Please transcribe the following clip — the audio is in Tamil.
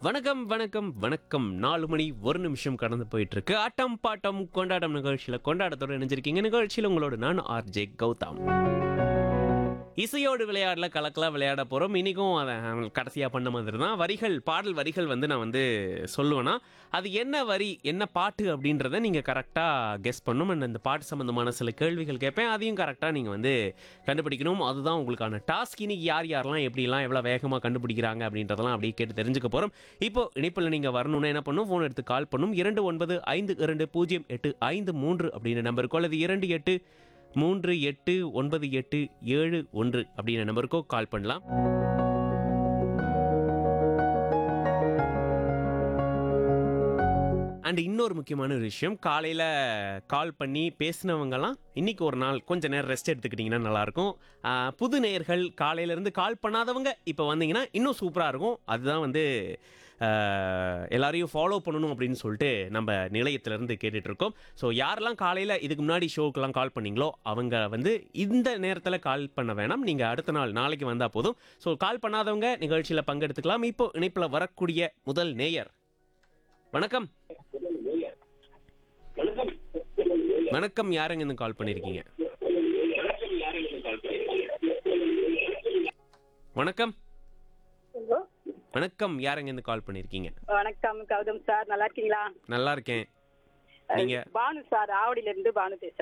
வணக்கம் வணக்கம் வணக்கம் நாலு மணி ஒரு நிமிஷம் கடந்து போயிட்டு இருக்கு ஆட்டம் பாட்டம் கொண்டாட்டம் நிகழ்ச்சியில கொண்டாட்டத்தோட இணைஞ்சிருக்கீங்க நிகழ்ச்சியில உங்களோட நான் ஆர்ஜே கௌதம் இசையோடு விளையாடல கலக்கலா விளையாட போறோம் இன்னைக்கும் அதை கடைசியா பண்ண மாதிரி தான் வரிகள் பாடல் வரிகள் வந்து நான் வந்து சொல்லுவேன்னா அது என்ன வரி என்ன பாட்டு அப்படின்றத நீங்க கரெக்டா கெஸ் பண்ணும் and அந்த பாட்டு சம்பந்தமான சில கேள்விகள் கேட்பேன் அதையும் கரெக்டா நீங்க வந்து கண்டுபிடிக்கணும் அதுதான் உங்களுக்கான டாஸ்க் இன்னைக்கு யார் யாரெல்லாம் எப்படிலாம் எவ்வளோ வேகமாக கண்டுபிடிக்கிறாங்க அப்படின்றதெல்லாம் அப்படியே கேட்டு தெரிஞ்சுக்க போகிறோம் இப்போ இணைப்பில் நீங்கள் வரணும்னா என்ன பண்ணும் ஃபோன் எடுத்து கால் பண்ணும் இரண்டு ஒன்பது ஐந்து இரண்டு பூஜ்ஜியம் எட்டு ஐந்து மூன்று அப்படின்ற நம்பருக்கோ அல்லது இரண்டு எட்டு மூன்று எட்டு ஒன்பது எட்டு ஏழு ஒன்று அப்படின்ற நம்பருக்கோ கால் பண்ணலாம் அண்ட் இன்னொரு முக்கியமான ஒரு விஷயம் காலையில் கால் பண்ணி பேசினவங்கலாம் இன்னைக்கு ஒரு நாள் கொஞ்ச நேரம் ரெஸ்ட் எடுத்துக்கிட்டிங்கன்னா நல்லாயிருக்கும் ஆஹ், புது நேயர்கள் காலையிலேருந்து கால் பண்ணாதவங்க இப்போ வந்தீங்கன்னா இன்னும் சூப்பராக இருக்கும் அதுதான் வந்து ஆஹ், எல்லாரையும் ஃபாலோ பண்ணணும் அப்படின்னு சொல்லிட்டு நம்ம நிலையத்திலேருந்து கேட்டுட்ருக்கோம் ஸோ யாரெல்லாம் காலையில் இதுக்கு முன்னாடி ஷோக்கெல்லாம் கால் பண்ணீங்களோ அவங்க வந்து இந்த நேரத்தில் கால் பண்ண வேணாம் நீங்கள் அடுத்த நாள் நாளைக்கு வந்தால் போதும் ஸோ கால் பண்ணாதவங்க நிகழ்ச்சியில் பங்கெடுத்துக்கலாம் இப்போ இணைப்பில் வரக்கூடிய முதல் நேயர் வணக்கம் வணக்கம் யாருங்க இருந்து கால் பண்ணிருக்கீங்க வணக்கம் ஹலோ வணக்கம் யாருங்க இருந்து கால் பண்ணிருக்கீங்க வணக்கம் கௌதம் சார் நல்லா இருக்கீங்களா நல்லா இருக்கேன் நீங்க பானு சார் ஆவடியில இருந்து பானு பேசுறேன்